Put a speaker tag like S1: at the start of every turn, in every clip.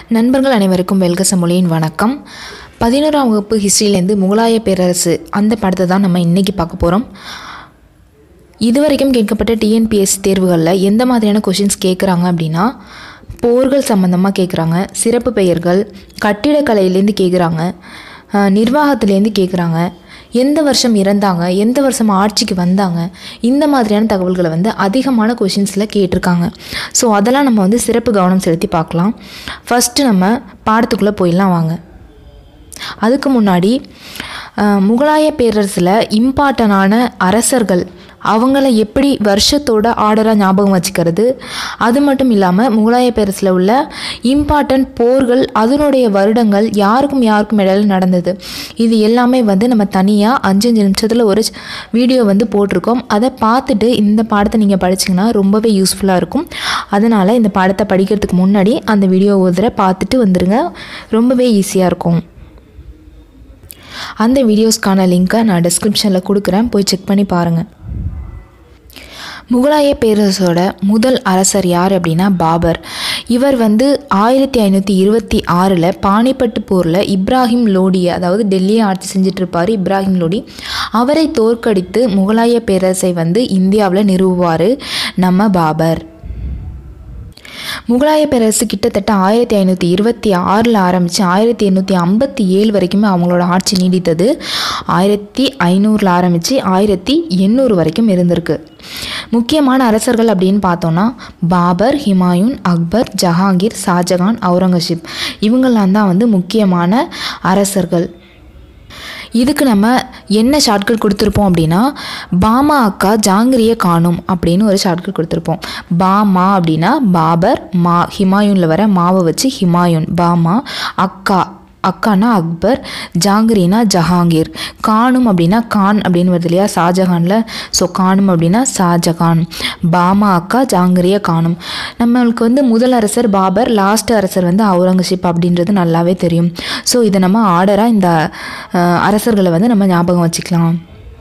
S1: நண்பர்கள் அனைவருக்கும் வெல்கச மொழியின் வணக்கம் பதினோராம் வகுப்பு ஹிஸ்ட்ரியிலேருந்து முகலாய பேரரசு அந்த படத்தை தான் நம்ம இன்றைக்கி பார்க்க போகிறோம் இதுவரைக்கும் கேட்கப்பட்ட டிஎன்பிஎஸ் தேர்வுகளில் எந்த மாதிரியான கொஷின்ஸ் கேட்குறாங்க அப்படின்னா போர்கள் சம்மந்தமாக கேட்குறாங்க சிறப்பு பெயர்கள் கட்டிடக்கலையிலேருந்து கேட்குறாங்க அஹ், நிர்வாகத்திலேருந்து கேட்குறாங்க எந்த வருஷம் இறந்தாங்க எந்த வருஷம் ஆட்சிக்கு வந்தாங்க இந்த மாதிரியான தகவல்களை வந்து அதிகமான கொஷின்ஸில் கேட்டிருக்காங்க ஸோ அதெல்லாம் நம்ம வந்து சிறப்பு கவனம் செலுத்தி பார்க்கலாம் ஃபஸ்ட்டு நம்ம பாடத்துக்குள்ளே போயிடலாம் வாங்க அதுக்கு முன்னாடி அஹ், முகலாய பேரரசில் இம்பார்ட்டனான அரசர்கள் அவங்கள எப்படி வருஷத்தோட ஆர்டராக ஞாபகம் வச்சுக்கிறது அது மட்டும் இல்லாமல் முகலாய பேரரசில் உள்ள இம்பார்ட்டன்ட் போர்கள் அதனுடைய வருடங்கள் யாருக்கும் யாருக்கும் இடையில நடந்தது இது எல்லாமே வந்து நம்ம தனியாக அஞ்சு அஞ்சு நிமிஷத்தில் ஒரு வீடியோ வந்து போட்டிருக்கோம் அதை பார்த்துட்டு இந்த பாடத்தை நீங்கள் படிச்சிங்கன்னா ரொம்பவே யூஸ்ஃபுல்லாக இருக்கும் அதனால் இந்த பாடத்தை படிக்கிறதுக்கு முன்னாடி அந்த வீடியோ ஒரு தடவை பார்த்துட்டு வந்துடுங்க ரொம்பவே ஈஸியாக இருக்கும் அந்த வீடியோஸ்க்கான லிங்க்கை நான் டிஸ்கிரிப்ஷனில் கொடுக்குறேன் போய் செக் பண்ணி பாருங்கள் முகலாய பேரரசோட முதல் அரசர் யார் அப்படின்னா பாபர் இவர் வந்து ஆயிரத்தி ஐநூற்றி இருபத்தி ஆறில் பானிப்பட்டு போரில் இப்ராஹிம் லோடியை அதாவது டெல்லியை ஆட்சி செஞ்சுட்டு இருப்பார் இப்ராஹிம் லோடி அவரை தோற்கடித்து முகலாய பேரரசை வந்து இந்தியாவில் நிறுவுவார் நம்ம பாபர் முகலாய பேரரசு கிட்டத்தட்ட ஆயிரத்தி ஐநூற்றி இருபத்தி ஆறில் ஆரம்பித்து ஆயிரத்தி எண்ணூற்றி ஐம்பத்தி ஏழு வரைக்குமே அவங்களோட ஆட்சி நீடித்தது ஆயிரத்தி ஐநூறில் ஆரம்பித்து ஆயிரத்தி எண்ணூறு வரைக்கும் இருந்திருக்கு முக்கியமான அரசர்கள் அப்படின்னு பார்த்தோன்னா பாபர் ஹிமாயூன் அக்பர் ஜஹாங்கீர் ஷாஜகான் அவுரங்கசீப் இவங்கெல்லாம் தான் வந்து முக்கியமான அரசர்கள் இதுக்கு நம்ம என்ன ஷார்ட்கட் கொடுத்துருப்போம் அப்படின்னா பாமா அக்கா ஜாங்கிரியை காணும் அப்படின்னு ஒரு ஷார்ட்கட் கொடுத்துருப்போம் பாமா அப்படின்னா பாபர் மா ஹிமாயூனில் வர மாவை வச்சு ஹிமாயூன் பாமா அக்கா அக்கானா அக்பர் ஜாங்கிரினா ஜஹாங்கீர் காணும் அப்படின்னா கான் அப்படின்னு வருது இல்லையா ஷாஜஹானில் ஸோ காணும் அப்படின்னா ஷாஜகான் பாமா அக்கா ஜாங்கிரியை காணும் நம்மளுக்கு வந்து முதல் அரசர் பாபர் லாஸ்ட் அரசர் வந்து அவுரங்கசீப் அப்படின்றது நல்லாவே தெரியும் ஸோ இதை நம்ம ஆர்டராக இந்த அஹ், அரசர்களை வந்து நம்ம ஞாபகம் வச்சுக்கலாம்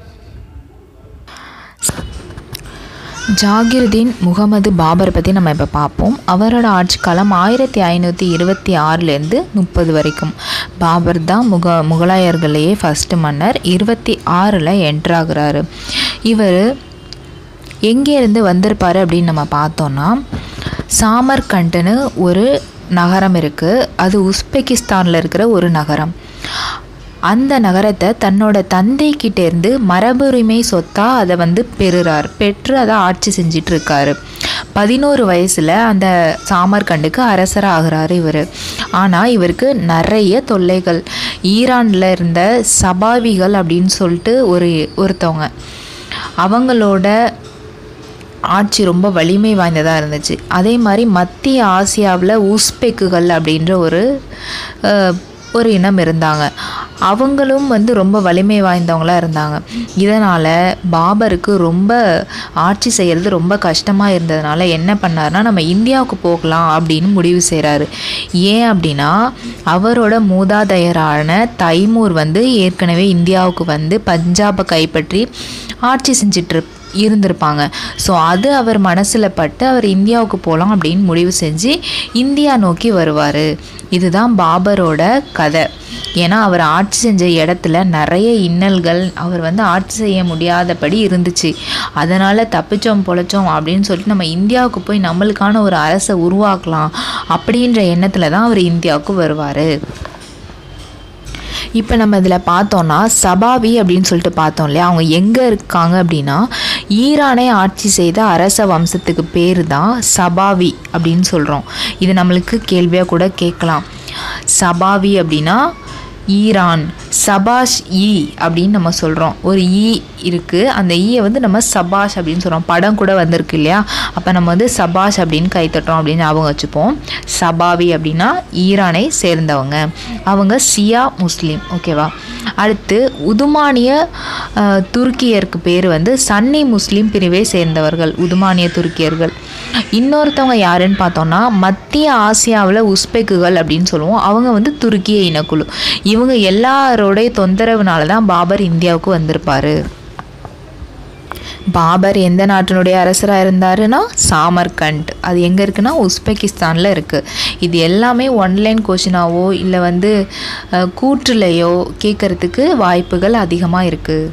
S1: ஜாகிருதீன் முகமது பாபர் பற்றி நம்ம இப்போ பார்ப்போம் அவரோட ஆட்சி காலம் ஆயிரத்தி ஐநூற்றி இருபத்தி ஆறுலேருந்து முப்பது வரைக்கும் பாபர் தான் முக முகலாயர்களையே ஃபஸ்ட்டு மன்னர் இருபத்தி ஆறில் என்ட்ராகிறாரு இவர் எங்கேருந்து வந்திருப்பார் அப்படின்னு நம்ம பார்த்தோன்னா சாமர்கண்டுன்னு ஒரு நகரம் இருக்குது அது உஸ்பெகிஸ்தானில் இருக்கிற ஒரு நகரம் அந்த நகரத்தை தன்னோட தந்தை கிட்டேருந்து மரபுரிமை சொத்தா அதை வந்து பெறுறார் பெற்று அதை ஆட்சி செஞ்சிட்டு இருக்காரு பதினோரு வயசில் அந்த சாமர்கண்டுக்கு அரசராக ஆகிறாரு இவர் ஆனால் இவருக்கு நிறைய தொல்லைகள் ஈரானில் இருந்த சபாவிகள் அப்படின்னு சொல்லிட்டு ஒரு ஒருத்தவங்க அவங்களோட ஆட்சி ரொம்ப வலிமை வாய்ந்ததாக இருந்துச்சு அதே மாதிரி மத்திய ஆசியாவில் உஸ்பெக்குகள் அப்படின்ற ஒரு அஹ், ஒரு இனம் இருந்தாங்க அவங்களும் வந்து ரொம்ப வலிமை வாய்ந்தவங்களாக இருந்தாங்க இதனால் பாபருக்கு ரொம்ப ஆட்சி செய்கிறது ரொம்ப கஷ்டமாக இருந்ததுனால என்ன பண்ணாருன்னா நம்ம இந்தியாவுக்கு போகலாம் அப்படின்னு முடிவு செய்கிறாரு ஏன் அப்படின்னா அவரோட மூதாதையரான தைமூர் வந்து ஏற்கனவே இந்தியாவுக்கு வந்து பஞ்சாபை கைப்பற்றி ஆட்சி செஞ்சிட்டு இருப்- இருந்திருப்பாங்க ஸோ அது அவர் மனசில் பட்டு அவர் இந்தியாவுக்கு போகலாம் அப்படின்னு முடிவு செஞ்சு இந்தியா நோக்கி வருவார் இதுதான் பாபரோட கதை ஏன்னா அவர் ஆட்சி செஞ்ச இடத்துல நிறைய இன்னல்கள் அவர் வந்து ஆட்சி செய்ய முடியாதபடி இருந்துச்சு அதனால் தப்பிச்சோம் பொழைச்சோம் அப்படின்னு சொல்லிட்டு நம்ம இந்தியாவுக்கு போய் நம்மளுக்கான ஒரு அரசை உருவாக்கலாம் அப்படின்ற எண்ணத்தில் தான் அவர் இந்தியாவுக்கு வருவார் இப்போ நம்ம இதில் பார்த்தோன்னா சபாவி அப்படின்னு சொல்லிட்டு பார்த்தோம் இல்லையா அவங்க எங்கே இருக்காங்க அப்படின்னா ஈரானை ஆட்சி செய்த அரச வம்சத்துக்கு பேர் தான் சபாவி அப்படின்னு சொல்கிறோம் இது நம்மளுக்கு கேள்வியாக கூட கேட்கலாம் சபாவி அப்படின்னா ஈரான் சபாஷ் ஈ அப்படின்னு நம்ம சொல்கிறோம் ஒரு ஈ இருக்குது அந்த ஈயை வந்து நம்ம சபாஷ் அப்படின்னு சொல்கிறோம் படம் கூட வந்திருக்கு இல்லையா அப்போ நம்ம வந்து சபாஷ் அப்படின்னு கைத்தட்டோம் அப்படின்னு ஞாபகம் வச்சுப்போம் சபாவி அப்படின்னா ஈரானை சேர்ந்தவங்க அவங்க சியா முஸ்லீம் ஓகேவா அடுத்து உதுமானிய அஹ், துருக்கியருக்கு பேர் வந்து சன்னி முஸ்லீம் பிரிவை சேர்ந்தவர்கள் உதுமானிய துருக்கியர்கள் இன்னொருத்தவங்க யாருன்னு பார்த்தோம்னா மத்திய ஆசியாவில் உஸ்பெக்குகள் அப்படின்னு சொல்லுவோம் அவங்க வந்து துருக்கிய இனக்குழு இவங்க எல்லாரோடைய தொந்தரவுனால தான் பாபர் இந்தியாவுக்கு வந்திருப்பாரு பாபர் எந்த நாட்டினுடைய அரசராக இருந்தாருன்னா சாமர்கண்ட் அது எங்கே இருக்குன்னா உஸ்பெகிஸ்தானில் இருக்குது இது எல்லாமே ஒன்லைன் கொஷினாவோ இல்லை வந்து அஹ், கூற்றுலையோ கேட்குறதுக்கு வாய்ப்புகள் அதிகமாக இருக்குது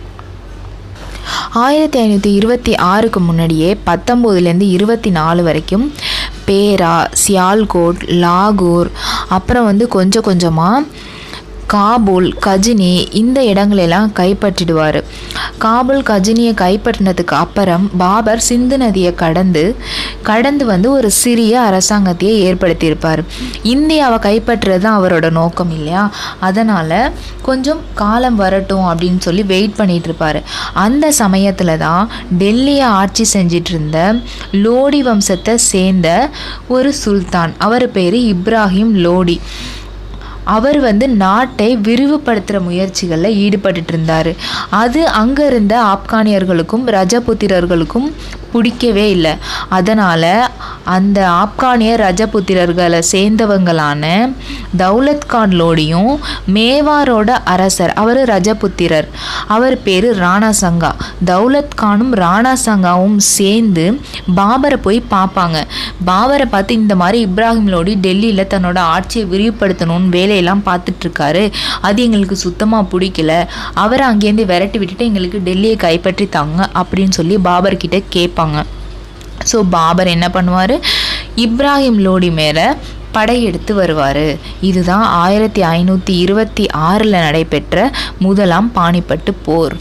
S1: ஆயிரத்தி ஐநூற்றி இருபத்தி ஆறுக்கு முன்னாடியே பத்தொம்போதுலேருந்து இருபத்தி நாலு வரைக்கும் பேரா சியால்கோட் லாகூர் அப்புறம் வந்து கொஞ்சம் கொஞ்சமாக காபூல் கஜினி இந்த இடங்களெல்லாம் கைப்பற்றிடுவார் காபூல் கஜினியை கைப்பற்றினதுக்கு அப்புறம் பாபர் சிந்து நதியை கடந்து கடந்து வந்து ஒரு சிறிய அரசாங்கத்தையே ஏற்படுத்தியிருப்பார் இந்தியாவை கைப்பற்றுறது தான் அவரோட நோக்கம் இல்லையா அதனால் கொஞ்சம் காலம் வரட்டும் அப்படின்னு சொல்லி வெயிட் பண்ணிட்டு இருப்பார் அந்த சமயத்தில் தான் டெல்லியை ஆட்சி செஞ்சிட்டு இருந்த லோடி வம்சத்தை சேர்ந்த ஒரு சுல்தான் அவர் பேர் இப்ராஹிம் லோடி அவர் வந்து நாட்டை விரிவுபடுத்துகிற முயற்சிகளில் ஈடுபட்டுட்டு இருந்தார் அது அங்கே இருந்த ஆப்கானியர்களுக்கும் ரஜபுத்திரர்களுக்கும் பிடிக்கவே இல்லை அதனால் அந்த ஆப்கானிய ரஜபுத்திரர்களை சேர்ந்தவங்களான தௌலத் கான் லோடியும் மேவாரோட அரசர் அவர் ரஜபுத்திரர் அவர் பேர் ராணா சங்கா தௌலத் கானும் ராணா சங்காவும் சேர்ந்து பாபரை போய் பார்ப்பாங்க பாபரை பார்த்து இந்த மாதிரி இப்ராஹிம் லோடி டெல்லியில் தன்னோட ஆட்சியை விரிவுபடுத்தணும்னு வேலையெல்லாம் பார்த்துட்டு இருக்காரு அது எங்களுக்கு சுத்தமாக பிடிக்கல அவரை அங்கேருந்து விரட்டி விட்டுட்டு எங்களுக்கு டெல்லியை கைப்பற்றி தாங்க அப்படின்னு சொல்லி பாபர் கிட்ட கேட்பாங்க ஸோ பாபர் என்ன பண்ணுவார் இப்ராஹிம் லோடி மேலே படையெடுத்து வருவார் இதுதான் ஆயிரத்தி ஐநூற்றி இருபத்தி ஆறில் நடைபெற்ற முதலாம் பானிப்பட்டு போர்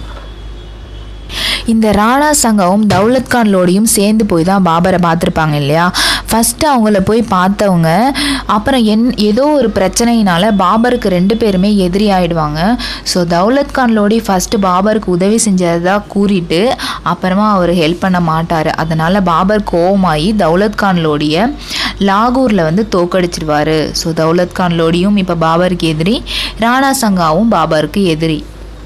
S1: இந்த ராணா சங்காவும் தௌலத் கான் லோடியும் சேர்ந்து போய் தான் பாபரை பார்த்துருப்பாங்க இல்லையா ஃபஸ்ட்டு அவங்கள போய் பார்த்தவங்க அப்புறம் என் ஏதோ ஒரு பிரச்சனையினால பாபருக்கு ரெண்டு பேருமே எதிரி ஆயிடுவாங்க ஸோ தௌலத் கான் லோடி ஃபஸ்ட்டு பாபருக்கு உதவி செஞ்சதா கூறிட்டு அப்புறமா அவர் ஹெல்ப் பண்ண மாட்டார் அதனால் பாபர் கோவமாகி தௌலத் கான் லோடியை லாகூரில் வந்து தோக்கடிச்சிடுவார் ஸோ தௌலத் கான் லோடியும் இப்போ பாபருக்கு எதிரி ராணா சங்காவும் பாபருக்கு எதிரி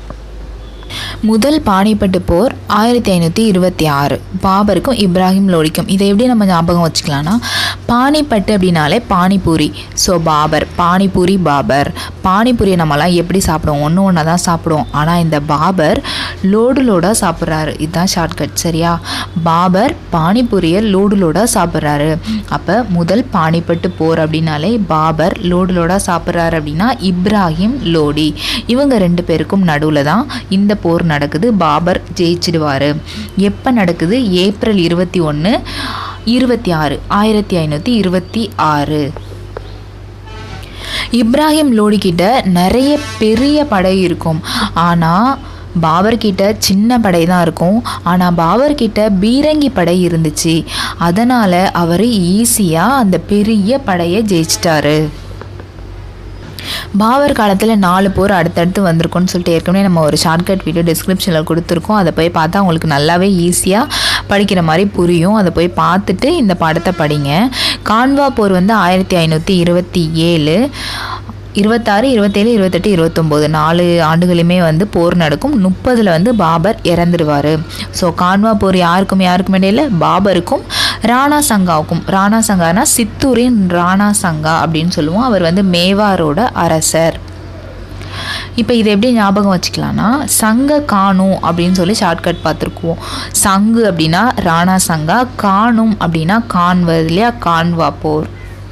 S1: முதல் பானிப்பட்டு போர் ஆயிரத்தி ஐநூற்றி இருபத்தி ஆறு பாபருக்கும் இப்ராஹிம் லோடிக்கும் இதை எப்படி நம்ம ஞாபகம் வச்சுக்கலாம்னா பானிப்பட்டு அப்படின்னாலே பானிபூரி ஸோ பாபர் பானிபூரி பாபர் பானிபூரியை நம்மலாம் எப்படி சாப்பிடுவோம் ஒன்று ஒன்றா தான் சாப்பிடுவோம் ஆனால் இந்த பாபர் லோடு லோடாக சாப்பிட்றாரு இதுதான் ஷார்ட்கட் சரியா பாபர் பானிபூரியை லோடு லோடாக சாப்பிட்றாரு அப்போ முதல் பானிப்பட்டு போர் அப்படின்னாலே பாபர் லோடு லோடாக சாப்பிட்றாரு அப்படின்னா இப்ராஹிம் லோடி இவங்க ரெண்டு பேருக்கும் நடுவில் தான் இந்த போர் நடக்குது பாபர் ஜெயிச்சிடுவார் எப்போ நடக்குது ஏப்ரல் இருபத்தி ஒன்று இருபத்தி ஆறு ஆயிரத்தி ஐநூற்றி இருபத்தி ஆறு இப்ராஹிம் லோடி கிட்ட நிறைய பெரிய படை இருக்கும் ஆனால் பாபர் கிட்ட சின்ன படை தான் இருக்கும் ஆனால் பாபர் கிட்ட பீரங்கி படை இருந்துச்சு அதனால் அவர் ஈஸியாக அந்த பெரிய படையை ஜெயிச்சிட்டாரு பாபர் காலத்தில் நாலு போர் அடுத்தடுத்து வந்திருக்கும்னு சொல்லிட்டு ஏற்கனவே நம்ம ஒரு ஷார்ட்கட் வீடியோ டிஸ்கிரிப்ஷனில் கொடுத்துருக்கோம் அதை போய் பார்த்தா உங்களுக்கு நல்லாவே ஈஸியாக படிக்கிற மாதிரி புரியும் அதை போய் பார்த்துட்டு இந்த படத்தை படிங்க கான்வா போர் வந்து ஆயிரத்தி ஐநூற்றி இருபத்தி ஏழு இருபத்தாறு இருபத்தேழு இருபத்தெட்டு இருபத்தொம்போது நாலு ஆண்டுகளுமே வந்து போர் நடக்கும் முப்பதில் வந்து பாபர் இறந்துடுவார் ஸோ கான்வா போர் யாருக்கும் யாருக்கும் இடையில பாபருக்கும் ராணா சங்காவுக்கும் ராணா சங்கானா சித்தூரின் ராணா சங்கா அப்படின்னு சொல்லுவோம் அவர் வந்து மேவாரோட அரசர் இப்போ இதை எப்படி ஞாபகம் வச்சுக்கலாம்னா சங்க காணும் அப்படின்னு சொல்லி ஷார்ட்கட் பார்த்துருக்குவோம் சங்கு அப்படின்னா ராணா சங்கா காணும் அப்படின்னா கான்வது இல்லையா கான்வா போர்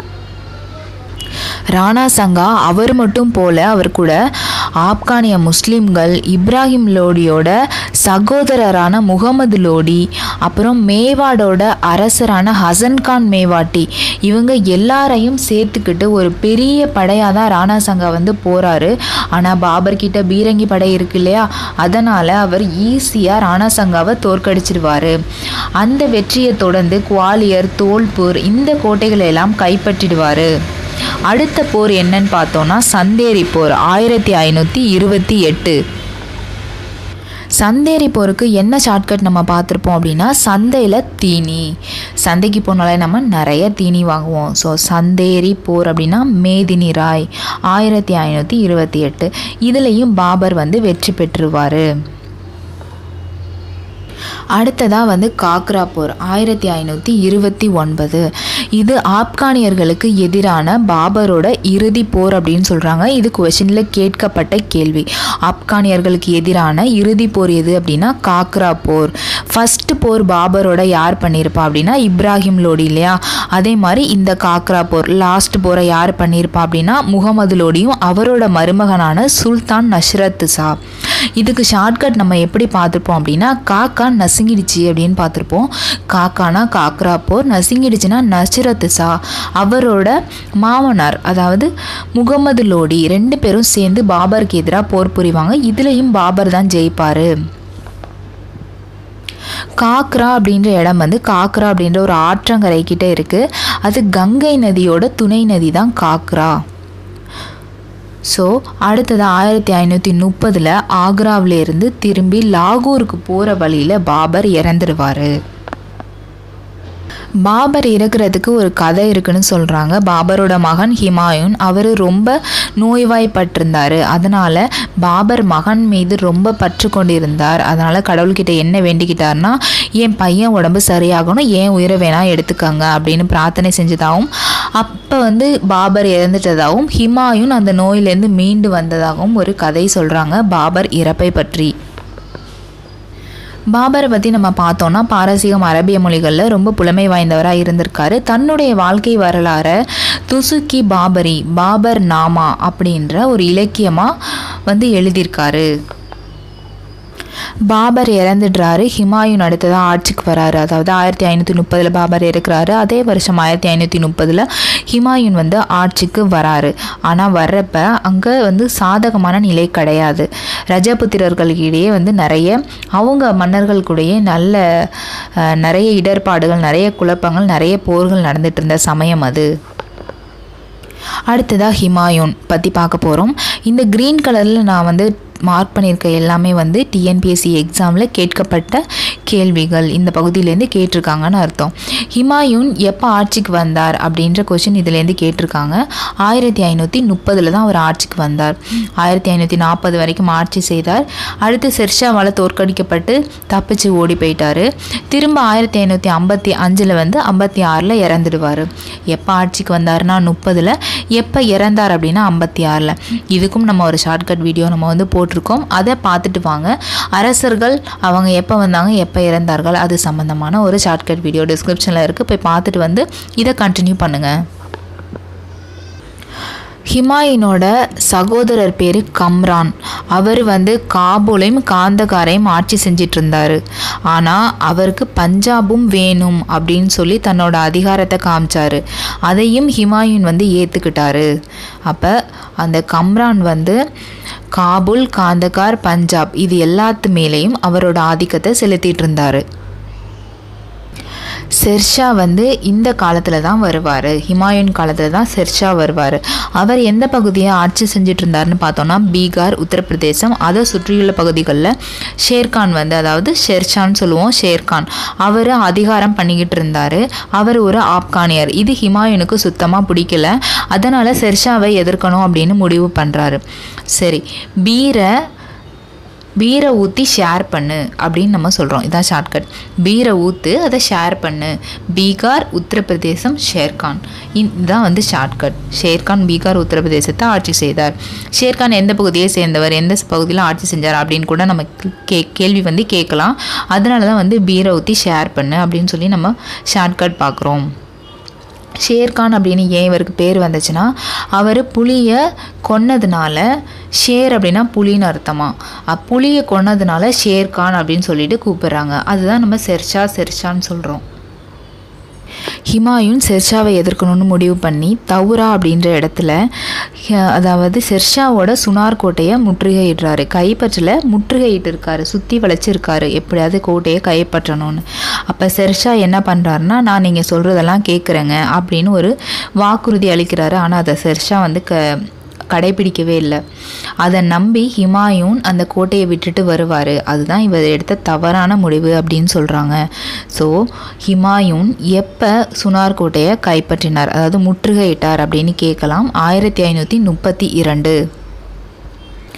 S1: ராணா சங்கா அவர் மட்டும் போல அவர் கூட ஆப்கானிய முஸ்லிம்கள் இப்ராஹிம் லோடியோட சகோதரரான முகமது லோடி அப்புறம் மேவாடோட அரசரான ஹசன் கான் மேவாட்டி இவங்க எல்லாரையும் சேர்த்துக்கிட்டு ஒரு பெரிய படையாக தான் ராணா சங்கா வந்து போகிறாரு ஆனால் பாபர் கிட்ட பீரங்கி படை இருக்கு இல்லையா அதனால் அவர் ஈஸியாக ராணா சங்காவை தோற்கடிச்சிடுவார் அந்த வெற்றியை தொடர்ந்து குவாலியர் தோல்பூர் இந்த கோட்டைகளை எல்லாம் கைப்பற்றிடுவார் அடுத்த போர் என்னன்னு பார்த்தோன்னா சந்தேரி போர் ஆயிரத்தி ஐநூற்றி இருபத்தி எட்டு சந்தேரி போருக்கு என்ன ஷார்ட்கட் நம்ம பார்த்துருப்போம் அப்படின்னா சந்தையில் தீனி சந்தைக்கு போனாலே நம்ம நிறைய தீனி வாங்குவோம் ஸோ சந்தேரி போர் அப்படின்னா மேதினி ராய் ஆயிரத்தி ஐநூற்றி இருபத்தி எட்டு இதுலேயும் பாபர் வந்து வெற்றி பெற்றுவார் அடுத்ததாக வந்து காக்ரா போர் ஆயிரத்தி ஐநூற்றி இருபத்தி ஒன்பது இது ஆப்கானியர்களுக்கு எதிரான பாபரோட இறுதி போர் அப்படின்னு சொல்கிறாங்க இது கொஷனில் கேட்கப்பட்ட கேள்வி ஆப்கானியர்களுக்கு எதிரான இறுதி போர் எது அப்படின்னா காக்ரா போர் ஃபஸ்ட்டு போர் பாபரோட யார் பண்ணியிருப்பா அப்படின்னா இப்ராஹிம் லோடி இல்லையா அதே மாதிரி இந்த காக்ரா போர் லாஸ்ட் போரை யார் பண்ணியிருப்பா அப்படின்னா முகமது லோடியும் அவரோட மருமகனான சுல்தான் நஷ்ரத் ஷா இதுக்கு ஷார்ட்கட் நம்ம எப்படி பார்த்துருப்போம் அப்படின்னா காக்கா நசுங்கிடுச்சு அப்படின்னு பார்த்துருப்போம் காக்கானா காக்ரா போர் நசுங்கிடுச்சுன்னா நஷ்ரத் ஷா அவரோட மாமனார் அதாவது முகமது லோடி ரெண்டு பேரும் சேர்ந்து பாபருக்கு எதிராக போர் புரிவாங்க இதுலேயும் பாபர் தான் ஜெயிப்பார் காக்ரா அப்படின்ற இடம் வந்து காக்ரா அப்படின்ற ஒரு ஆற்றங்கரை கிட்ட இருக்குது அது கங்கை நதியோட துணை நதி தான் காக்ரா ஸோ அடுத்தது ஆயிரத்தி ஐநூற்றி முப்பதில் ஆக்ராவிலேருந்து திரும்பி லாகூருக்கு போகிற வழியில் பாபர் இறந்துடுவார் பாபர் இறக்குறதுக்கு ஒரு கதை இருக்குன்னு சொல்கிறாங்க பாபரோட மகன் ஹிமாயூன் அவர் ரொம்ப நோய்வாய்ப்பட்டிருந்தார் அதனால் பாபர் மகன் மீது ரொம்ப பற்று கொண்டிருந்தார் அதனால் கடவுள்கிட்ட என்ன வேண்டிக்கிட்டார்னா என் பையன் உடம்பு சரியாகணும் ஏன் உயிரை வேணால் எடுத்துக்கங்க அப்படின்னு பிரார்த்தனை செஞ்சதாகவும் அப்போ வந்து பாபர் இறந்துட்டதாகவும் ஹிமாயூன் அந்த நோயிலேருந்து மீண்டு வந்ததாகவும் ஒரு கதை சொல்கிறாங்க பாபர் இறப்பை பற்றி பாபரை பற்றி நம்ம பார்த்தோன்னா பாரசீகம் அரபிய மொழிகளில் ரொம்ப புலமை வாய்ந்தவராக இருந்திருக்காரு தன்னுடைய வாழ்க்கை வரலாறை துசுக்கி பாபரி பாபர் நாமா அப்படின்ற ஒரு இலக்கியமாக வந்து எழுதியிருக்காரு பாபர் இறந்துடுறாரு ஹிமாயூன் அடுத்ததாக ஆட்சிக்கு வராரு அதாவது ஆயிரத்தி ஐநூற்றி முப்பதில் பாபர் இருக்கிறாரு அதே வருஷம் ஆயிரத்தி ஐநூற்றி முப்பதில் ஹிமாயூன் வந்து ஆட்சிக்கு வராரு ஆனால் வர்றப்ப அங்கே வந்து சாதகமான நிலை கிடையாது ரஜபுத்திரர்களுக்கிடையே வந்து நிறைய அவங்க மன்னர்கள் கூடயே நல்ல அஹ், நிறைய இடர்பாடுகள் நிறைய குழப்பங்கள் நிறைய போர்கள் நடந்துட்டு இருந்த சமயம் அது அடுத்ததாக ஹிமாயூன் பற்றி பார்க்க போகிறோம் இந்த க்ரீன் கலரில் நான் வந்து மார்க் பண்ணியிருக்க எல்லாமே வந்து டிஎன்பிஎஸ்சி எக்ஸாமில் கேட்கப்பட்ட கேள்விகள் இந்த பகுதியிலேருந்து கேட்டிருக்காங்கன்னு அர்த்தம் ஹிமாயூன் எப்போ ஆட்சிக்கு வந்தார் அப்படின்ற கொஷின் இதுலேருந்து கேட்டிருக்காங்க ஆயிரத்தி ஐநூற்றி முப்பதில் தான் அவர் ஆட்சிக்கு வந்தார் ஆயிரத்தி ஐநூற்றி நாற்பது வரைக்கும் ஆட்சி செய்தார் அடுத்து செர்ஷாவால் தோற்கடிக்கப்பட்டு தப்பிச்சு ஓடி போயிட்டாரு திரும்ப ஆயிரத்தி ஐநூற்றி ஐம்பத்தி அஞ்சில் வந்து ஐம்பத்தி ஆறில் இறந்துடுவார் எப்போ ஆட்சிக்கு வந்தாருன்னா முப்பதில் எப்போ இறந்தார் அப்படின்னா ஐம்பத்தி ஆறில் இதுக்கும் நம்ம ஒரு ஷார்ட்கட் வீடியோ நம்ம வந்து போட்டிருக்கோம் அதை பார்த்துட்டு வாங்க அரசர்கள் அவங்க எப்போ வந்தாங்க எப்போ இறந்தார்கள் அது சம்மந்தமான ஒரு ஷார்ட்கட் வீடியோ டிஸ்கிரிப்ஷனில் இருக்குது போய் பார்த்துட்டு வந்து இதை கண்டினியூ பண்ணுங்கள் ஹிமாயினோட சகோதரர் பேர் கம்ரான் அவர் வந்து காபூலையும் காந்தகாரையும் ஆட்சி செஞ்சிட்டு இருந்தார் ஆனால் அவருக்கு பஞ்சாபும் வேணும் அப்படின்னு சொல்லி தன்னோட அதிகாரத்தை காமிச்சாரு அதையும் ஹிமாயூன் வந்து ஏற்றுக்கிட்டாரு அப்போ அந்த கம்ரான் வந்து காபூல் காந்தகார் பஞ்சாப் இது எல்லாத்து மேலேயும் அவரோட ஆதிக்கத்தை செலுத்திட்டு இருந்தார் செர்ஷா வந்து இந்த காலத்தில் தான் வருவார் ஹிமாயூன் காலத்தில் தான் செர்ஷா வருவார் அவர் எந்த பகுதியை ஆட்சி செஞ்சுட்டு இருந்தாருன்னு பார்த்தோன்னா பீகார் உத்தரப்பிரதேசம் அதை சுற்றியுள்ள பகுதிகளில் ஷேர்கான் வந்து அதாவது ஷெர்ஷான்னு சொல்லுவோம் ஷேர்கான் அவர் அதிகாரம் பண்ணிக்கிட்டு இருந்தார் அவர் ஒரு ஆப்கானியர் இது ஹிமாயூனுக்கு சுத்தமாக பிடிக்கல அதனால் செர்ஷாவை எதிர்க்கணும் அப்படின்னு முடிவு பண்ணுறாரு சரி பீரை பீரை ஊற்றி ஷேர் பண்ணு அப்படின்னு நம்ம சொல்கிறோம் இதான் ஷார்ட்கட் பீரை ஊற்று அதை ஷேர் பண்ணு பீகார் உத்தரப்பிரதேசம் ஷேர்கான் இதுதான் வந்து ஷார்ட்கட் ஷேர்கான் பீகார் உத்தரப்பிரதேசத்தை ஆட்சி செய்தார் ஷேர்கான் எந்த பகுதியை சேர்ந்தவர் எந்த பகுதியில் ஆட்சி செஞ்சார் அப்படின்னு கூட நம்ம கே கேள்வி வந்து கேட்கலாம் அதனால தான் வந்து பீரை ஊற்றி ஷேர் பண்ணு அப்படின்னு சொல்லி நம்ம ஷார்ட்கட் பார்க்குறோம் ஷேர்கான் அப்படின்னு ஏன் இவருக்கு பேர் வந்துச்சுன்னா அவர் புலியை கொன்னதுனால ஷேர் அப்படின்னா புலின்னு அர்த்தமா அப் புலியை கொன்னதுனால ஷேர்கான் அப்படின்னு சொல்லிட்டு கூப்பிடுறாங்க அதுதான் நம்ம செர்ஷா செர்ஷான்னு சொல்கிறோம் ஹிமாயூன் செர்ஷாவை எதிர்க்கணும்னு முடிவு பண்ணி தௌரா அப்படின்ற இடத்துல ஹ- அதாவது செர்ஷாவோட சுனார் கோட்டையை முற்றுகையிடுறாரு கைப்பற்றல முற்றுகையிட்டு இருக்காரு சுற்றி வளைச்சிருக்காரு எப்படியாவது கோட்டையை கைப்பற்றணும்னு அப்போ செர்ஷா என்ன பண்ணுறாருன்னா நான் நீங்கள் சொல்கிறதெல்லாம் கேட்குறேங்க அப்படின்னு ஒரு வாக்குறுதி அளிக்கிறாரு ஆனால் அதை செர்ஷா வந்து க கடைபிடிக்கவே இல்லை அதை நம்பி ஹிமாயூன் அந்த கோட்டையை விட்டுட்டு வருவார் அதுதான் இவர் எடுத்த தவறான முடிவு அப்படின்னு சொல்கிறாங்க ஸோ ஹிமாயூன் எப்போ சுனார் கோட்டையை கைப்பற்றினார் அதாவது முற்றுகையிட்டார் அப்படின்னு கேட்கலாம் ஆயிரத்தி ஐநூற்றி முப்பத்தி இரண்டு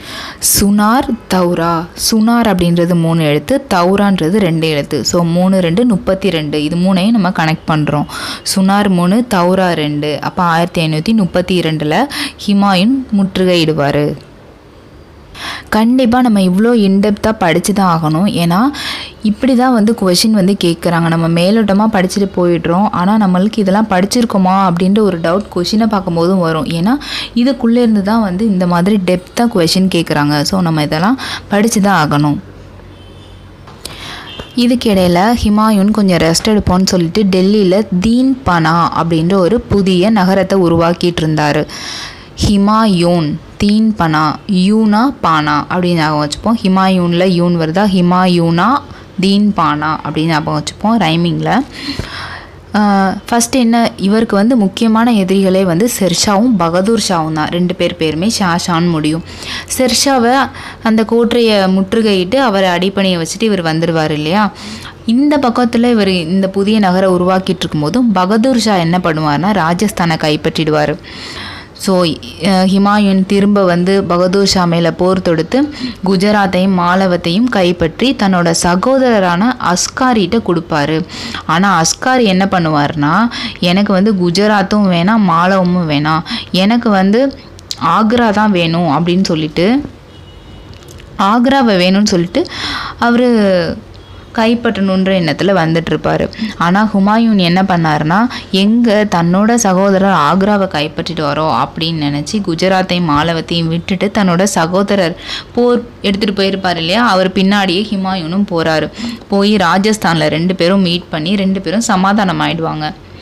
S1: சுனார் தௌரா சுனார் அப்படின்றது மூணு எழுத்து தௌரான்றது ரெண்டு எழுத்து ஸோ மூணு ரெண்டு முப்பத்தி ரெண்டு இது மூணையும் நம்ம கனெக்ட் பண்ணுறோம் சுனார் மூணு தௌரா ரெண்டு அப்போ ஆயிரத்தி ஐநூற்றி முப்பத்தி இரண்டில் ஹிமாயுன் முற்றுகையிடுவார் கண்டிப்பாக நம்ம இவ்வளோ இன்டெப்த்தாக படித்து தான் ஆகணும் ஏன்னா இப்படி தான் வந்து கொஷின் வந்து கேட்குறாங்க நம்ம மேலோட்டமாக படிச்சுட்டு போயிடுறோம் ஆனால் நம்மளுக்கு இதெல்லாம் படிச்சிருக்கோமா அப்படின்ற ஒரு டவுட் கொஷினை பார்க்கும்போதும் வரும் ஏன்னா இதுக்குள்ளே இருந்து தான் வந்து இந்த மாதிரி டெப்த்தாக கொஷின் கேட்குறாங்க ஸோ நம்ம இதெல்லாம் படித்து தான் ஆகணும் இதுக்கிடையில் ஹிமாயுன் கொஞ்சம் ரெஸ்ட் எடுப்போம்னு சொல்லிட்டு டெல்லியில் தீன் பனா அப்படின்ற ஒரு புதிய நகரத்தை உருவாக்கிட்டு இருந்தார் ஹிமாயூன் தீன் பனா யூனா பானா அப்படின்னு ஞாபகம் வச்சுப்போம் ஹிமாயூனில் யூன் வருதா ஹிமாயூனா தீன் பானா அப்படின்னு ஞாபகம் வச்சுப்போம் ரைமிங்கில் ஃபஸ்ட்டு என்ன இவருக்கு வந்து முக்கியமான எதிரிகளே வந்து செர்ஷாவும் பகதூர் ஷாவும் தான் ரெண்டு பேர் பேருமே ஷா ஷான்னு முடியும் செர்ஷாவை அந்த கோட்டையை முற்றுகையிட்டு அவரை அடிப்பணியை வச்சுட்டு இவர் வந்துடுவார் இல்லையா இந்த பக்கத்தில் இவர் இந்த புதிய நகரை உருவாக்கிட்டு இருக்கும்போதும் பகதூர் ஷா என்ன பண்ணுவார்னா ராஜஸ்தானை கைப்பற்றிடுவார் ஸோ ஹிமாயுன் திரும்ப வந்து பகதூர் ஷா மேலே போர் தொடுத்து குஜராத்தையும் மாலவத்தையும் கைப்பற்றி தன்னோட சகோதரரான அஸ்காரிகிட்ட கொடுப்பாரு ஆனால் அஸ்காரி என்ன பண்ணுவார்னா எனக்கு வந்து குஜராத்தும் வேணாம் மாலவமும் வேணாம் எனக்கு வந்து ஆக்ரா தான் வேணும் அப்படின்னு சொல்லிட்டு ஆக்ராவை வேணும்னு சொல்லிட்டு அவர் கைப்பற்றணுன்ற எண்ணத்தில் வந்துட்டுருப்பார் ஆனால் ஹுமாயூன் என்ன பண்ணாருன்னா எங்கே தன்னோட சகோதரர் ஆக்ராவை கைப்பற்றிட்டு வரோம் அப்படின்னு நினச்சி குஜராத்தையும் மாலவத்தையும் விட்டுட்டு தன்னோட சகோதரர் போர் எடுத்துகிட்டு போயிருப்பார் இல்லையா அவர் பின்னாடியே ஹிமாயூனும் போகிறாரு போய் ராஜஸ்தானில் ரெண்டு பேரும் மீட் பண்ணி ரெண்டு பேரும் சமாதானம் ஆயிடுவாங்க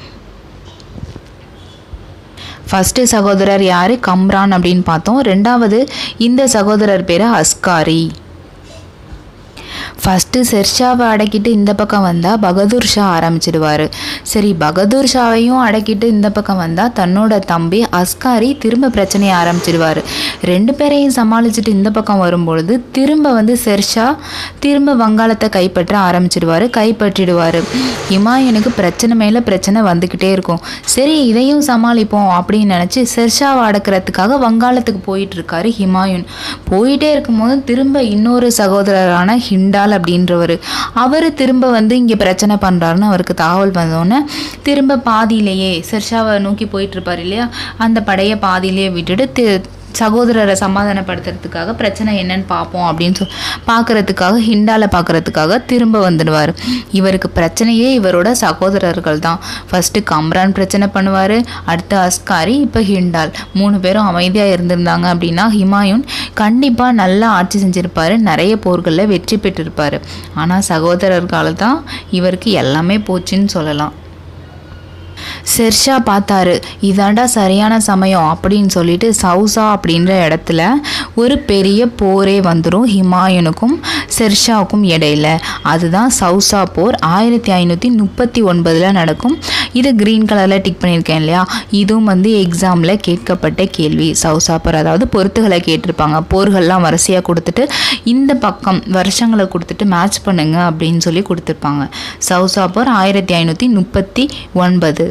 S1: ஃபஸ்ட்டு சகோதரர் யார் கம்ரான் அப்படின்னு பார்த்தோம் ரெண்டாவது இந்த சகோதரர் பேர் அஸ்காரி ஃபஸ்ட்டு செர்ஷாவை அடக்கிட்டு இந்த பக்கம் வந்தால் பகதூர் ஷா ஆரம்பிச்சிடுவார் சரி பகதூர் ஷாவையும் அடக்கிட்டு இந்த பக்கம் வந்தால் தன்னோட தம்பி அஸ்காரி திரும்ப பிரச்சனையை ஆரம்பிச்சிடுவார் ரெண்டு பேரையும் சமாளிச்சுட்டு இந்த பக்கம் வரும்பொழுது திரும்ப வந்து செர்ஷா திரும்ப வங்காளத்தை கைப்பற்ற ஆரம்பிச்சிடுவார் கைப்பற்றிடுவார் ஹிமாயனுக்கு பிரச்சனை மேலே பிரச்சனை வந்துக்கிட்டே இருக்கும் சரி இதையும் சமாளிப்போம் அப்படின்னு நினச்சி செர்ஷாவை அடக்கிறதுக்காக வங்காளத்துக்கு போயிட்டு இருக்காரு ஹிமாயுன் போயிட்டே இருக்கும்போது திரும்ப இன்னொரு சகோதரரான ஹிண்டால் அப்படின்றவர் அவர் திரும்ப வந்து இங்கே பிரச்சனை பண்ணுறாருன்னு அவருக்கு தகவல் வந்தோடனே திரும்ப பாதியிலேயே செர்ஷாவை நோக்கி போயிட்டு இருப்பார் இல்லையா அந்த படையை பாதியிலேயே விட்டுட்டு தி- சகோதரரை சமாதானப்படுத்துறதுக்காக பிரச்சனை என்னன்னு பார்ப்போம் அப்படின்னு சொல் பார்க்கறதுக்காக ஹிண்டால பார்க்கறதுக்காக திரும்ப வந்துடுவார் இவருக்கு பிரச்சனையே இவரோட சகோதரர்கள் தான் ஃபர்ஸ்ட் கம்ரான் பிரச்சனை பண்ணுவார் அடுத்து அஸ்காரி இப்போ ஹிண்டால் மூணு பேரும் அமைதியாக இருந்திருந்தாங்க அப்படின்னா ஹிமாயுன் கண்டிப்பாக நல்லா ஆட்சி செஞ்சிருப்பாரு நிறைய போர்களில் வெற்றி பெற்றிருப்பார் ஆனால் சகோதரர்களால் தான் இவருக்கு எல்லாமே போச்சுன்னு சொல்லலாம் செர்ஷா பார்த்தாரு இதாண்டா சரியான சமயம் அப்படின்னு சொல்லிட்டு சவுசா அப்படின்ற இடத்துல ஒரு பெரிய போரே வந்துடும் ஹிமாயுனுக்கும் செர்ஷாவுக்கும் இடையில அதுதான் சவுசா போர் ஆயிரத்தி ஐநூற்றி முப்பத்தி ஒன்பதில் நடக்கும் இது க்ரீன் கலரில் டிக் பண்ணியிருக்கேன் இல்லையா இதுவும் வந்து எக்ஸாமில் கேட்கப்பட்ட கேள்வி சவுசா போர் அதாவது பொறுத்துகளை கேட்டிருப்பாங்க போர்கள்லாம் வரிசையாக கொடுத்துட்டு இந்த பக்கம் வருஷங்களை கொடுத்துட்டு மேட்ச் பண்ணுங்க அப்படின்னு சொல்லி கொடுத்துருப்பாங்க சவுசா போர் ஆயிரத்தி ஐநூற்றி முப்பத்தி ஒன்பது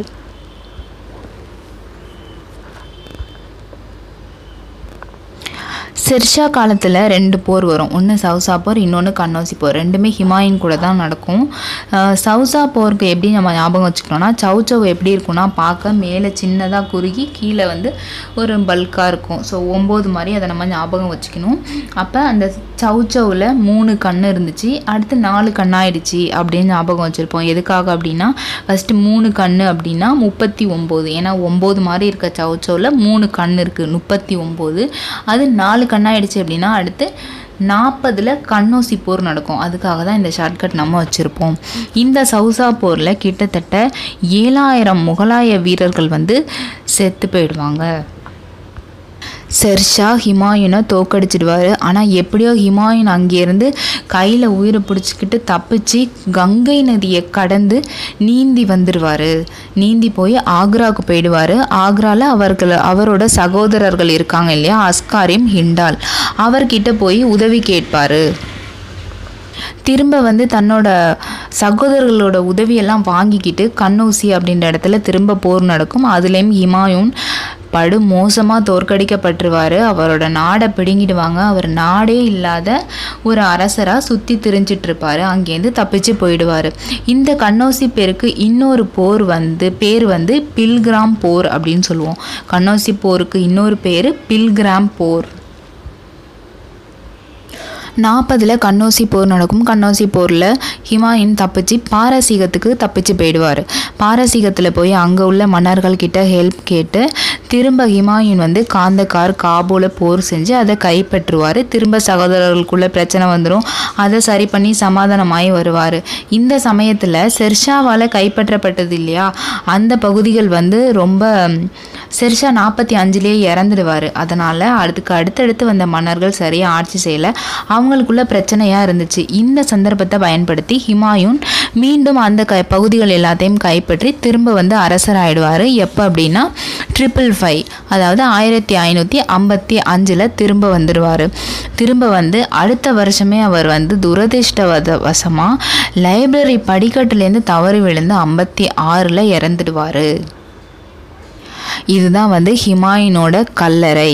S1: செர்ஷா காலத்தில் ரெண்டு போர் வரும் ஒன்று சவுசா போர் இன்னொன்று கண்ணோசி போர் ரெண்டுமே ஹிமாயின் கூட தான் நடக்கும் அஹ் சவுசா போருக்கு எப்படி நம்ம ஞாபகம் வச்சுக்கணும்னா சவுச்சவ் எப்படி இருக்கும்னா பார்க்க மேலே சின்னதாக குறுகி கீழே வந்து ஒரு பல்காக இருக்கும் ஸோ ஒம்பது மாதிரி அதை நம்ம ஞாபகம் வச்சுக்கணும் அப்போ அந்த சவுச்சவில் மூணு கண் இருந்துச்சு அடுத்து நாலு கண்ணாயிடுச்சு அப்படின்னு ஞாபகம் வச்சுருப்போம் எதுக்காக அப்படின்னா ஃபஸ்ட்டு மூணு கண் அப்படின்னா முப்பத்தி ஒம்பது ஏன்னா ஒம்பது மாதிரி இருக்க சவுச்சவில் மூணு கண் இருக்குது முப்பத்தி ஒம்பது அது நாலு கண்ணாயிடுச்சு அப்படின்னா அடுத்து நாற்பதில் கண்ணோசி போர் நடக்கும் அதுக்காக தான் இந்த ஷார்ட்கட் நம்ம வச்சுருப்போம் இந்த சவுசா போரில் கிட்டத்தட்ட ஏழாயிரம் முகலாய வீரர்கள் வந்து செத்து போயிடுவாங்க செர்ஷா ஹிமாயுனை தோக்கடிச்சிடுவார் ஆனால் எப்படியோ ஹிமாயுன் அங்கேருந்து கையில் உயிரை பிடிச்சிக்கிட்டு தப்பிச்சு கங்கை நதியை கடந்து நீந்தி வந்துடுவார் நீந்தி போய் ஆக்ராவுக்கு போயிடுவார் ஆக்ராவில் அவர்கள் அவரோட சகோதரர்கள் இருக்காங்க இல்லையா அஸ்காரிம் ஹிண்டால் அவர்கிட்ட போய் உதவி கேட்பார் திரும்ப வந்து தன்னோட சகோதரர்களோட உதவியெல்லாம் வாங்கிக்கிட்டு கண்ணூசி அப்படின்ற இடத்துல திரும்ப போர் நடக்கும் அதுலேயும் ஹிமாயூன் படு மோசமாக தோற்கடிக்கப்பட்டுருவார் அவரோட நாடை பிடுங்கிடுவாங்க அவர் நாடே இல்லாத ஒரு அரசராக சுற்றி திரிஞ்சிட்டு இருப்பாரு அங்கேருந்து தப்பிச்சு போயிடுவார் இந்த கண்ணோசி பேருக்கு இன்னொரு போர் வந்து பேர் வந்து பில்கிராம் போர் அப்படின்னு சொல்லுவோம் கண்ணோசி போருக்கு இன்னொரு பேர் பில்கிராம் போர் நாற்பதில் கண்ணோசி போர் நடக்கும் கண்ணோசி போரில் ஹிமாயின் தப்பிச்சு பாரசீகத்துக்கு தப்பிச்சு போயிடுவார் பாரசீகத்தில் போய் அங்கே உள்ள மன்னர்கள் கிட்ட ஹெல்ப் கேட்டு திரும்ப ஹிமாயின் வந்து காந்தகார் காபூல போர் செஞ்சு அதை கைப்பற்றுவார் திரும்ப சகோதரர்களுக்குள்ள பிரச்சனை வந்துடும் அதை சரி பண்ணி சமாதானமாகி வருவார் இந்த சமயத்தில் செர்ஷாவால் கைப்பற்றப்பட்டது இல்லையா அந்த பகுதிகள் வந்து ரொம்ப செர்ஷா நாற்பத்தி அஞ்சுலேயே இறந்துடுவார் அதனால் அதுக்கு அடுத்தடுத்து வந்த மன்னர்கள் சரியாக ஆட்சி செய்யலை அவங்களுக்குள்ள பிரச்சனையாக இருந்துச்சு இந்த சந்தர்ப்பத்தை பயன்படுத்தி ஹிமாயூன் மீண்டும் அந்த க பகுதிகள் எல்லாத்தையும் கைப்பற்றி திரும்ப வந்து அரசராயிடுவார் எப்போ அப்படின்னா ட்ரிபிள் ஃபைவ் அதாவது ஆயிரத்தி ஐநூற்றி ஐம்பத்தி அஞ்சில் திரும்ப வந்துடுவார் திரும்ப வந்து அடுத்த வருஷமே அவர் வந்து துரதிர்ஷ்டவத வசமாக லைப்ரரி படிக்கட்டுலேருந்து தவறி விழுந்து ஐம்பத்தி ஆறில் இறந்துடுவார் இதுதான் வந்து ஹிமாயினோட கல்லறை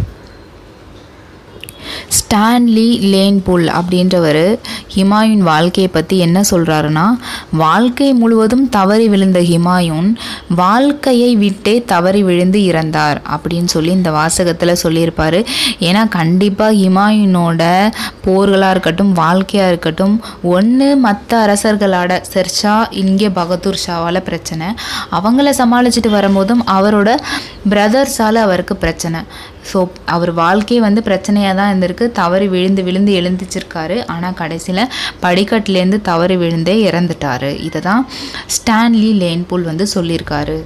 S1: ஸ்டான்லி லேன்புல் அப்படின்றவர் ஹிமாயூன் வாழ்க்கையை பற்றி என்ன சொல்கிறாருன்னா வாழ்க்கை முழுவதும் தவறி விழுந்த ஹிமாயூன் வாழ்க்கையை விட்டே தவறி விழுந்து இறந்தார் அப்படின்னு சொல்லி இந்த வாசகத்தில் சொல்லியிருப்பார் ஏன்னா கண்டிப்பாக ஹிமாயூனோட போர்களாக இருக்கட்டும் வாழ்க்கையாக இருக்கட்டும் ஒன்று மற்ற அரசர்களோட செர்ஷா இங்கே பகதூர் ஷாவால் பிரச்சனை அவங்கள சமாளிச்சுட்டு வரும்போதும் அவரோட பிரதர்ஸால் அவருக்கு பிரச்சனை ஸோ அவர் வாழ்க்கையே வந்து பிரச்சனையாக தான் இருந்திருக்கு தவறி விழுந்து விழுந்து எழுந்திச்சிருக்காரு ஆனால் கடைசியில் படிக்கட்டுலேருந்து தவறி விழுந்தே இறந்துட்டாரு இதை தான் ஸ்டான்லி லேன்புல் வந்து சொல்லியிருக்காரு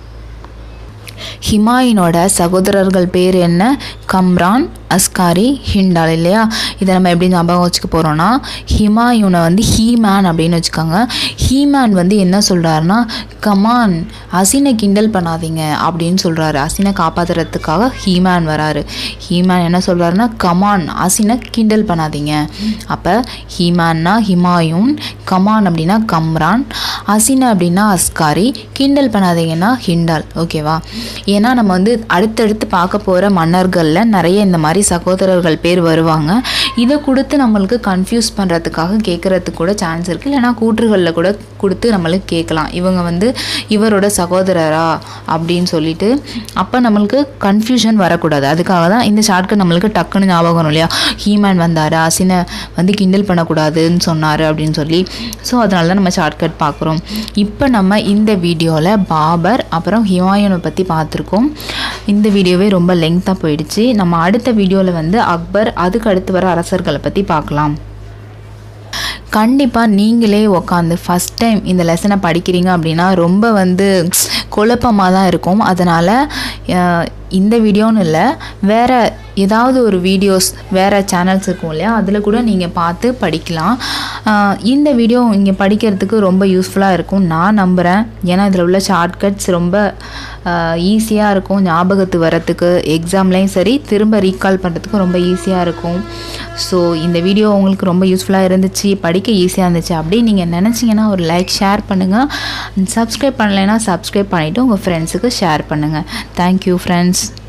S1: ஹிமாயினோட சகோதரர்கள் பேர் என்ன கம்ரான் அஸ்காரி ஹிண்டால் இல்லையா இதை நம்ம எப்படி ஞாபகம் வச்சுக்க போகிறோன்னா ஹிமாயூனை வந்து ஹீமேன் அப்படின்னு வச்சுக்கோங்க ஹீமேன் வந்து என்ன சொல்கிறாருன்னா கமான் அசினை கிண்டல் பண்ணாதீங்க அப்படின்னு சொல்கிறாரு அசினை காப்பாற்றுறதுக்காக ஹீமேன் வராரு ஹீமேன் என்ன சொல்கிறாருன்னா கமான் அசினை கிண்டல் பண்ணாதீங்க அப்போ ஹீமேன்னா ஹிமாயூன் கமான் அப்படின்னா கம்ரான் அசினை அப்படின்னா அஸ்காரி கிண்டல் பண்ணாதீங்கன்னா ஹிண்டால் ஓகேவா ஏன்னா நம்ம வந்து அடுத்தடுத்து பார்க்க போகிற மன்னர்களில் நிறைய இந்த மாதிரி சகோதரர்கள் பேர் வருவாங்க இதை கொடுத்து நம்மளுக்கு கன்ஃபியூஸ் பண்ணுறதுக்காக கேட்குறதுக்கு கூட சான்ஸ் இருக்குது இல்லைனா கூற்றுகளில் கூட கொடுத்து நம்மளுக்கு கேட்கலாம் இவங்க வந்து இவரோட சகோதரரா அப்படின்னு சொல்லிட்டு அப்போ நம்மளுக்கு கன்ஃபியூஷன் வரக்கூடாது அதுக்காக தான் இந்த ஷார்ட்கட் நம்மளுக்கு டக்குன்னு ஞாபகம் வரும் இல்லையா ஹீமேன் வந்தார் அசினை வந்து கிண்டல் பண்ணக்கூடாதுன்னு சொன்னார் அப்படின்னு சொல்லி ஸோ அதனால தான் நம்ம ஷார்ட்கட் பார்க்குறோம் இப்போ நம்ம இந்த வீடியோவில் பாபர் அப்புறம் ஹிமாயூனை பற்றி பார்த்துருக்கோம் இந்த வீடியோவே ரொம்ப லெங்க்த்தாக போயிடுச்சு நம்ம அடுத்த வீடியோவில் வந்து அக்பர் அதுக்கு அடுத்து வர அரசர்களை பற்றி பார்க்கலாம் கண்டிப்பாக நீங்களே உக்காந்து ஃபஸ்ட் டைம் இந்த லெசனை படிக்கிறீங்க அப்படின்னா ரொம்ப வந்து குழப்பமாக தான் இருக்கும் அதனால் இந்த வீடியோன்னு இல்லை வேறு ஏதாவது ஒரு வீடியோஸ் வேறு சேனல்ஸ் இருக்கும் இல்லையா அதில் கூட நீங்கள் பார்த்து படிக்கலாம் ஆஹ் இந்த வீடியோ இங்கே படிக்கிறதுக்கு ரொம்ப யூஸ்ஃபுல்லாக இருக்கும் நான் நம்புகிறேன் ஏன்னா இதில் உள்ள ஷார்ட்கட்ஸ் ரொம்ப ஈஸியாக இருக்கும் ஞாபகத்து வரத்துக்கு எக்ஸாம்லேயும் சரி திரும்ப ரீகால் பண்ணுறதுக்கும் ரொம்ப ஈஸியாக இருக்கும் ஸோ இந்த வீடியோ உங்களுக்கு ரொம்ப யூஸ்ஃபுல்லாக இருந்துச்சு படிக்க ஈஸியாக இருந்துச்சு அப்படி நீங்கள் நினச்சிங்கன்னா ஒரு லைக் ஷேர் பண்ணுங்கள் சப்ஸ்கிரைப் பண்ணலைன்னா சப்ஸ்கிரைப் பண்ணிவிட்டு உங்கள் ஃப்ரெண்ட்ஸுக்கு ஷேர் பண்ணுங்கள் தேங்க்யூ ஃப்ரெண்ட்ஸ்